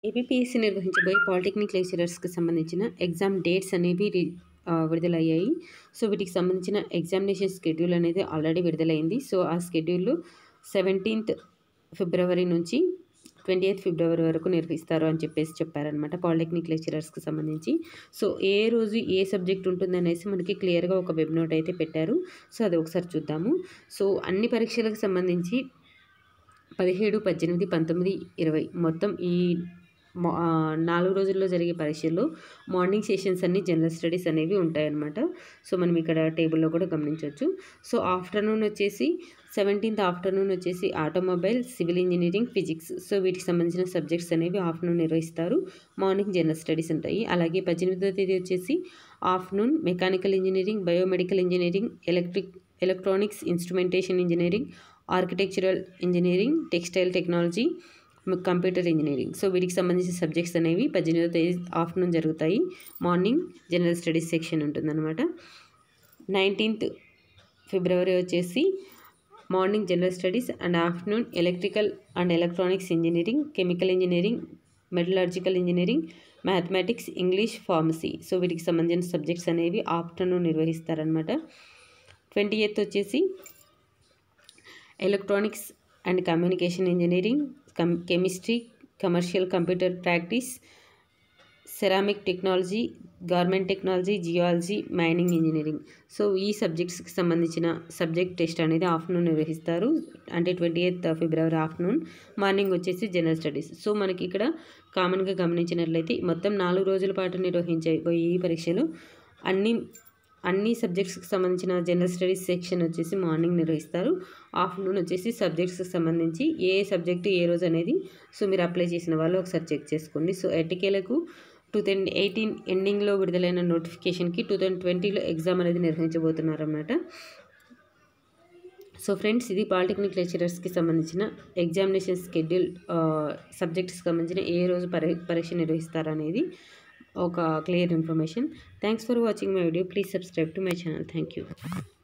APPSC నిర్వహించబోయే polytechnic లెక్చరర్స్కి సంబంధించిన exam dates అనేవి రి- ఆ, విడుదలయ్యాయి సో వీటికి సంబంధించిన ఎగ్జామినేషన్ స్కెడ్యూల్ అనేది ఆల్రెడీ విడుదలైంది సో ఆ స్కెడ్యూల్ సెవెంటీన్త్ ఫిబ్రవరి నుంచి ట్వంటీ ఎయిత్ ఫిబ్రవరి వరకు నిర్వహిస్తారు అని చెప్పేసి చెప్పారనమాట పాలిటెక్నిక్ లెక్చరర్స్కి సంబంధించి సో ఏ రోజు ఏ సబ్జెక్ట్ ఉంటుంది అనేసి మనకి క్లియర్గా ఒక వెబ్ నోట్ అయితే పెట్టారు సో అది ఒకసారి చూద్దాము సో అన్ని పరీక్షలకు సంబంధించి పదిహేడు పద్దెనిమిది పంతొమ్మిది ఇరవై మొత్తం ఈ మా- ఆ, నాలుగు రోజుల్లో జరిగే పరీక్షల్లో మార్నింగ్ సెషన్స్ అన్ని జనరల్ స్టడీస్ అనేవి ఉంటాయన్నమాట సో మనం ఇక్కడ టేబుల్లో కూడా గమనించవచ్చు సో ఆఫ్టర్నూన్ వచ్చేసి సెవెంటీన్త్ ఆఫ్టర్నూన్ వచ్చేసి automobile civil engineering physics so వీటికి సంబంధించిన సబ్జెక్ట్స్ అనేవి ఆఫ్టర్నూన్ నిర్వహిస్తారు మార్నింగ్ జనరల్ స్టడీస్ ఉంటాయి అలాగే పద్దెనిమిదో తేదీ వచ్చేసి afternoon mechanical engineering biomedical engineering electric electronics instrumentation engineering architectural engineering textile technology computer engineering so వీటికి సంబంధించిన సబ్జెక్ట్స్ అనేవి పద్దెనిమిదో తేదీ ఆఫ్టర్నూన్ జరుగుతాయి మార్నింగ్ జనరల్ స్టడీస్ సెక్షన్ ఉంటుందన్నమాట నైన్టీన్త్ ఫిబ్రవరి వచ్చేసి morning general studies and afternoon electrical and electronics engineering chemical engineering metallurgical engineering mathematics English pharmacy so వీటికి సంబంధించిన సబ్జెక్ట్స్ అనేవి ఆఫ్టర్నూన్ నిర్వహిస్తారనమాట ట్వంటీ ఎయిత్ వచ్చేసి electronics and communication engineering cum chemistry commercial computer practice ceramic technology government technology geology mining engineering so ఈ సబ్జెక్ట్స్కి సంబంధించిన subject test అనేది afternoon నిర్వహిస్తారు అంటే twenty eighth February afternoon morning వచ్చేసి జనరల్ స్టడీస్ సో మనకి ఇక్కడ కామన్గా గమనించినట్లయితే మొత్తం నాలుగు రోజుల పాటు నిర్వహించే ఈ పరీక్షలు అన్ని అన్ని సబ్జెక్ట్స్కి సంబంధించిన జనరల్ స్టడీస్ సెక్షన్ వచ్చేసి మార్నింగ్ నిర్వహిస్తారు ఆఫ్టర్నూన్ వచ్చేసి సబ్జెక్ట్స్కి సంబంధించి ఏ సబ్జెక్టు ఏ రోజు అనేది సో మీరు అప్లై చేసిన వాళ్ళు ఒకసారి చెక్ చేసుకోండి సో ఎటికేలకు టూ థౌజండ్ ఎయిటీన్ ఎండింగ్లో విడుదలైన నోటిఫికేషన్కి టూ థౌజండ్ ట్వంటీలో ఎగ్జామ్ అనేది నిర్వహించబోతున్నారు అన్నమాట సో ఫ్రెండ్స్ ఇది పాలిటెక్నిక్ లెక్చరర్స్కి సంబంధించిన ఎగ్జామినేషన్ షెడ్యూల్ సబ్జెక్ట్స్కి సంబంధించిన ఏ రోజు పరీ పరీక్ష నిర్వహిస్తారనేది ఒక clear information thanks for watching my video please subscribe to my channel thank you